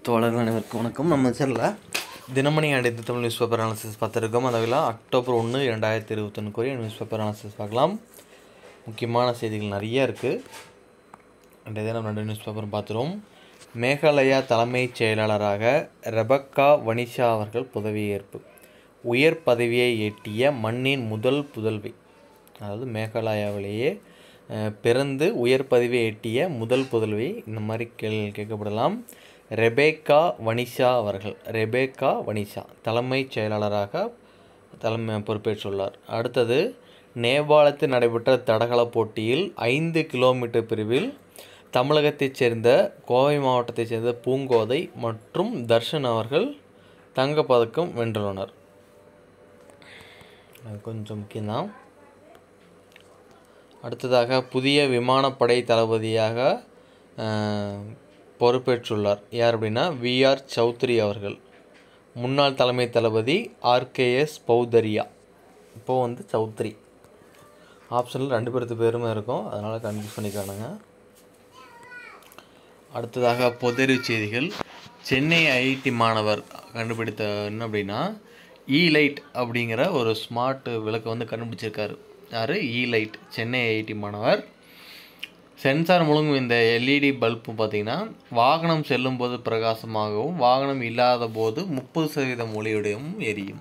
தோழர்கள் அனைவருக்கும் வணக்கம் நம்ம சேனலில் தினமணி அடைத்து தமிழ் நியூஸ் பேப்பர் அனாலிசிஸ் பார்த்துருக்கோம் அதில் அக்டோபர் ஒன்று ரெண்டாயிரத்தி இருபத்தொன்னுக்குரிய நியூஸ் பேப்பர் அனாலிசிஸ் பார்க்கலாம் முக்கியமான செய்திகள் நிறைய இருக்குது இன்றைய தினம் ரெண்டு நியூஸ் பேப்பரும் பார்த்துருவோம் மேகாலயா தலைமைச் செயலாளராக ரெபக்கா வனிஷா அவர்கள் பதவியேற்பு உயர் பதவியை எட்டிய மண்ணின் முதல் புதல்வி அதாவது மேகாலயாவிலேயே அஹ், பிறந்து உயர் பதவியை எட்டிய முதல் புதல்வி இந்த மாதிரி கேள் கேட்கப்படலாம் ரெபேக்கா வனிஷா அவர்கள் ரெபேக்கா வனிஷா தலைமைச் செயலாளராக தலைமை பொறுப்பேற்றுள்ளார் அடுத்தது நேபாளத்தில் நடைபெற்ற தடகள போட்டியில் ஐந்து கிலோமீட்டர் பிரிவில் தமிழகத்தைச் சேர்ந்த கோவை மாவட்டத்தைச் சேர்ந்த பூங்கோதை மற்றும் தர்ஷன் அவர்கள் தங்கப்பதக்கம் வென்றுள்ளனர் அது கொஞ்சம் முக்கியம்தான் அடுத்ததாக புதிய விமானப்படை தளபதியாக அஹ், பொறுப்பேற்றுள்ளார் யார் அப்படின்னா விஆர் சௌத்ரி அவர்கள் முன்னாள் தலைமை தளபதி ஆர்கேஎஸ் பௌதரியா இப்போது வந்து சௌத்ரி ஆப்ஷனில் ரெண்டு பேர்த்து பேருமே இருக்கும் அதனால் கன்ஃபியூஸ் பண்ணிக்கானுங்க அடுத்ததாக பொதறிவு செய்திகள் சென்னை ஐஐடி மாணவர் கண்டுபிடித்த என்ன அப்படின்னா இ லைட் அப்படிங்கிற ஒரு ஸ்மார்ட் விளக்கை வந்து கண்டுபிடிச்சிருக்காரு யார் இ லைட் சென்னை ஐஐடி மாணவர் சென்சார் முழுங்கும் இந்த எல்இடி பல்பு பார்த்தீங்கன்னா வாகனம் செல்லும்போது பிரகாசமாகவும் வாகனம் இல்லாத போது முப்பது சதவீதம் ஒளியுடையும் எரியும்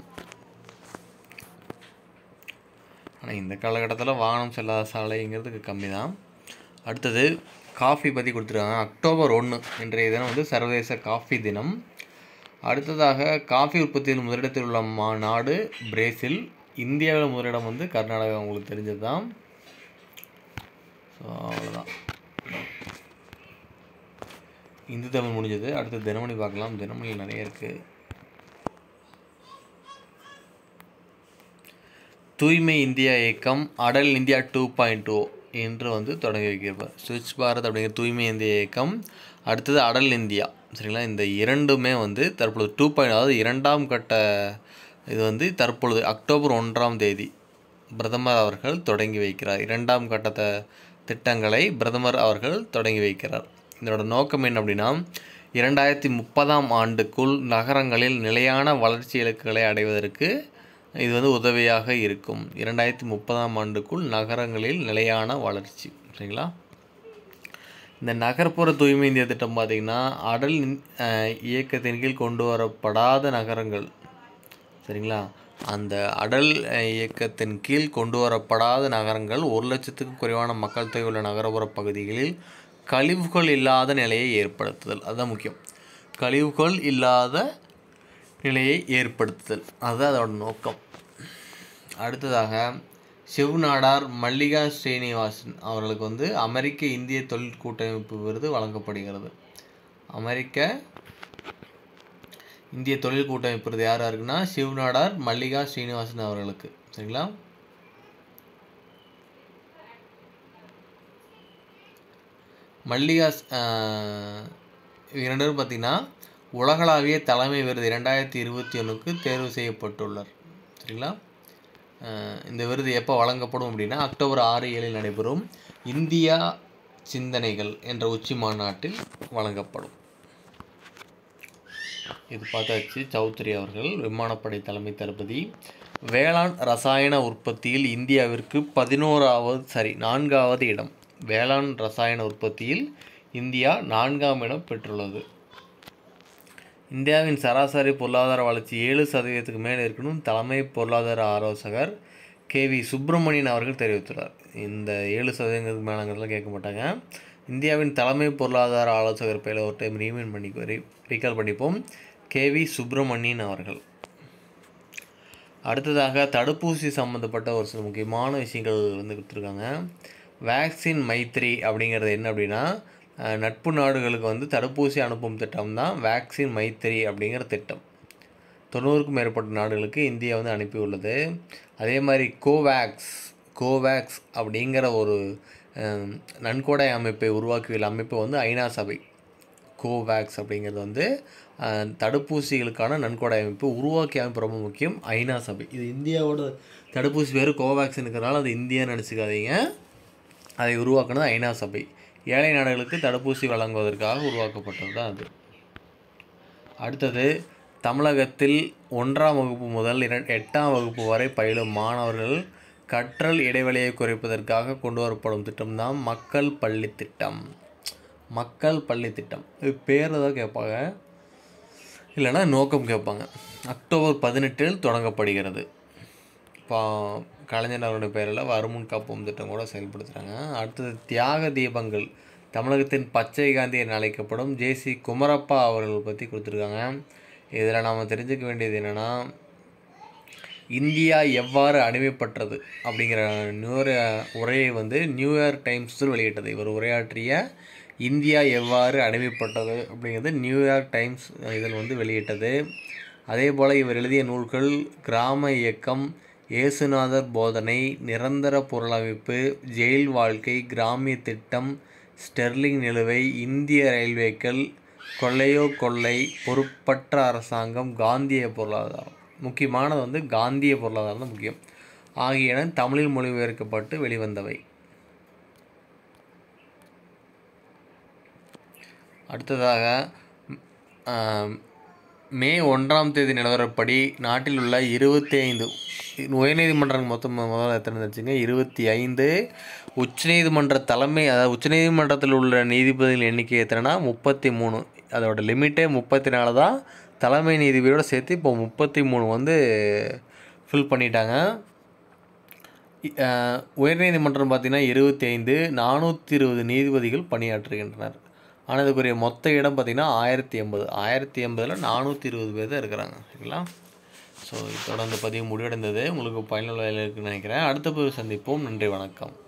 ஆனால் இந்த காலகட்டத்தில் வாகனம் செல்லாத சாலைங்கிறது கம்மி தான் அடுத்தது காஃபி பற்றி கொடுத்துருக்காங்க அக்டோபர் ஒன்று இன்றைய தினம் வந்து சர்வதேச காஃபி தினம் அடுத்ததாக காஃபி உற்பத்தியில் முதலிடத்தில் உள்ள மா நாடு பிரேசில் இந்தியாவில் முதலிடம் வந்து கர்நாடகா உங்களுக்கு தெரிஞ்சது தான் ஸோ அவ்வளோதான் இந்து தமிழ் முடிஞ்சது அடுத்து தினமணி பார்க்கலாம் தினமணி நிறைய இருக்குது தூய்மை இந்தியா இயக்கம் Atal India two point two என்று வந்து தொடங்கி வைக்கிறார் ஸ்வச் பாரத் அப்படிங்கிற தூய்மை இந்திய இயக்கம் அடுத்தது அடல் இந்தியா சரிங்களா இந்த இரண்டுமே வந்து தற்பொழுது டூ பாயிண்ட் அதாவது இரண்டாம் கட்ட இது வந்து தற்பொழுது அக்டோபர் ஒன்றாம் தேதி பிரதமர் அவர்கள் தொடங்கி வைக்கிறார் இரண்டாம் கட்டத்த திட்டங்களை பிரதமர் அவர்கள் தொடங்கி வைக்கிறார் இதனோட நோக்கம் என்ன அப்படின்னா இரண்டாயிரத்தி முப்பதாம் ஆண்டுக்குள் நகரங்களில் நிலையான வளர்ச்சி இலக்குகளை அடைவதற்கு இது வந்து உதவியாக இருக்கும் இரண்டாயிரத்தி முப்பதாம் ஆண்டுக்குள் நகரங்களில் நிலையான வளர்ச்சி சரிங்களா இந்த நகர்ப்புற தூய்மை இந்தியா திட்டம் பார்த்திங்கன்னா அடல் அஹ், இயக்கத்தின் கீழ் கொண்டு வரப்படாத நகரங்கள் சரிங்களா அந்த அடல் அஹ், இயக்கத்தின் கீழ் கொண்டு வரப்படாத நகரங்கள் ஒரு லட்சத்துக்கும் குறைவான மக்கள் தொகை உள்ள நகரப்புற பகுதிகளில் கழிவுகள் இல்லாத நிலையை ஏற்படுத்துதல் அதுதான் முக்கியம் கழிவுகள் இல்லாத நிலையை ஏற்படுத்துதல் அதுதான் அதோட நோக்கம் அடுத்ததாக சிவநாடார் மல்லிகா ஸ்ரீனிவாசன் அவர்களுக்கு வந்து அமெரிக்க இந்திய தொழில் கூட்டமைப்பு விருது வழங்கப்படுகிறது அமெரிக்க இந்திய தொழில் கூட்டமைப்பு விருது யார் யாருக்குன்னா சிவநாடார் மல்லிகா ஸ்ரீனிவாசன் அவர்களுக்கு சரிங்களா மல்லிகா ஸ்- ஆஹ், இவங்க ரெண்டு பேரும் பார்த்தீங்கன்னா உலகளாவிய தலைமை விருது இரண்டாயிரத்தி இருபத்தி ஒன்றுக்கு தேர்வு செய்யப்பட்டுள்ளார் சரிங்களா ஆஹ், இந்த விருது எப்போ வழங்கப்படும் அப்படின்னா அக்டோபர் ஆறு ஏழில் நடைபெறும் இந்தியா சிந்தனைகள் என்ற உச்சி மாநாட்டில் வழங்கப்படும் இது பார்த்தாச்சு சௌத்ரி அவர்கள் விமானப்படை தலைமை தளபதி வேளாண் ரசாயன உற்பத்தியில் இந்தியாவிற்கு பதினோராவது சரி நான்காவது இடம் வேளாண் ரசாயன உற்பத்தியில் இந்தியா நான்காம் இடம் பெற்றுள்ளது இந்தியாவின் சராசரி பொருளாதார வளர்ச்சி ஏழு சதவீதத்துக்கு மேலே இருக்கணும் தலைமை பொருளாதார ஆலோசகர் கே வி சுப்பிரமணியன் அவர்கள் தெரிவித்துள்ளார் இந்த ஏழு சதவீதத்துக்கு மேலேங்கிறதுலாம் கேட்க மாட்டாங்க இந்தியாவின் தலைமை பொருளாதார ஆலோசகர் பேரில் ஒரு டைம் ரீமைன் பண்ணி ரீகால் பண்ணிப்போம் கே வி சுப்பிரமணியன் அவர்கள் அடுத்ததாக தடுப்பூசி சம்மந்தப்பட்ட ஒரு சில முக்கியமான விஷயங்கள் வந்து கொடுத்துருக்காங்க வேக்சின் மைத்ரி அப்படிங்கிறது என்ன அப்படின்னா அஹ், நட்பு நாடுகளுக்கு வந்து தடுப்பூசி அனுப்பும் திட்டம் தான் வேக்சின் மைத்ரி அப்படிங்கிற திட்டம் தொண்ணூறுக்கும் மேற்பட்ட நாடுகளுக்கு இந்தியா வந்து அனுப்பியுள்ளது அதே மாதிரி கோவேக்ஸ் கோவேக்ஸ் அப்படிங்கிற ஒரு அஹ், நன்கொடை அமைப்பை உருவாக்கியுள்ள அமைப்பு வந்து ஐநா சபை கோவேக்ஸ் அப்படிங்கிறது வந்து அஹ், தடுப்பூசிகளுக்கான நன்கொடை அமைப்பு உருவாக்கிய அமைப்பு ரொம்ப முக்கியம் ஐநா சபை இது இந்தியாவோட தடுப்பூசி பேர் கோவேக்ஸ்னு இருக்கிறனால அது இந்தியா நினச்சிக்காதீங்க அதை உருவாக்குனது ஐநா சபை ஏழை நாடுகளுக்கு தடுப்பூசி வழங்குவதற்காக உருவாக்கப்பட்டது தான் அது அடுத்தது தமிழகத்தில் ஒன்றாம் வகுப்பு முதல் இர எட்டாம் வகுப்பு வரை பயிலும் மாணவர்கள் கற்றல் இடைவெளியை குறைப்பதற்காக கொண்டு வரப்படும் திட்டம் தான் மக்கள் பள்ளி திட்டம் மக்கள் பள்ளி திட்டம் இது பேர் தான் கேட்பாங்க இல்லைன்னா நோக்கம் கேட்பாங்க அக்டோபர் பதினெட்டில் தொடங்கப்படுகிறது இப்போ கலைஞர் அவருடைய பேரில் வருமுன் காப்போம் திட்டம் கூட செயல்படுத்துகிறாங்க அடுத்தது தியாக தீபங்கள் தமிழகத்தின் பச்சை காந்தி என அழைக்கப்படும் ஜேசி குமரப்பா அவர்கள் பற்றி கொடுத்துருக்காங்க இதில் நாம் தெரிஞ்சுக்க வேண்டியது என்னென்னா இந்தியா எவ்வாறு அடிமைப்பட்டது அப்படிங்கிற நியூர உரையை வந்து நியூயார்க் டைம்ஸ் வெளியிட்டது இவர் உரையாற்றிய இந்தியா எவ்வாறு அடிமைப்பட்டது அப்படிங்கிறது நியூயார்க் டைம்ஸ் இதில் வந்து வெளியிட்டது அதே போல் இவர் எழுதிய நூல்கள் கிராம இயக்கம் இயேசுநாதர் போதனை நிரந்தர பொருளமைப்பு ஜெயில் வாழ்க்கை கிராமிய திட்டம் ஸ்டெர்லிங் நிலுவை இந்திய ரயில்வேக்கள் கொள்ளையோ கொள்ளை பொறுப்பற்ற அரசாங்கம் காந்திய பொருளாதாரம் முக்கியமானது வந்து காந்திய பொருளாதாரம் தான் முக்கியம் ஆகியன தமிழில் மொழிபெயர்க்கப்பட்டு வெளிவந்தவை அடுத்ததாக ஆம், மே ஒன்றாம் தேதி நிலவரப்படி நாட்டில் உள்ள இருபத்தி ஐந்து உயர்நீதிமன்றம் மொத்தம் முதல்ல எத்தனை இருந்துச்சுங்க இருபத்தி ஐந்து உச்சநீதிமன்ற தலைமை அதாவது உச்சநீதிமன்றத்தில் உள்ள நீதிபதிகள் எண்ணிக்கை எத்தனைனா முப்பத்தி மூணு அதோட லிமிட்டே முப்பத்தி நாலு தான் தலைமை நீதிபதியோட சேர்த்து இப்போ முப்பத்தி மூணு வந்து ஃபில் பண்ணிட்டாங்க இ- அஹ், உயர்நீதிமன்றம் பார்த்தீங்கன்னா இருபத்தி ஐந்து நானூற்றி இருபது நீதிபதிகள் பணியாற்றுகின்றனர் ஆனால் இதுக்குரிய மொத்த இடம் பார்த்தீங்கன்னா ஆயிரத்தி எண்பது ஆயிரத்தி எண்பதில் நானூற்றி இருபது பேர் தான் இருக்கிறாங்க சரிங்களா ஸோ இதோட அந்த பதிவு முடிவடைந்தது உங்களுக்கு பயனுள்ள இருக்குன்னு நினைக்கிறேன் அடுத்த பதிவு சந்திப்போம் நன்றி வணக்கம்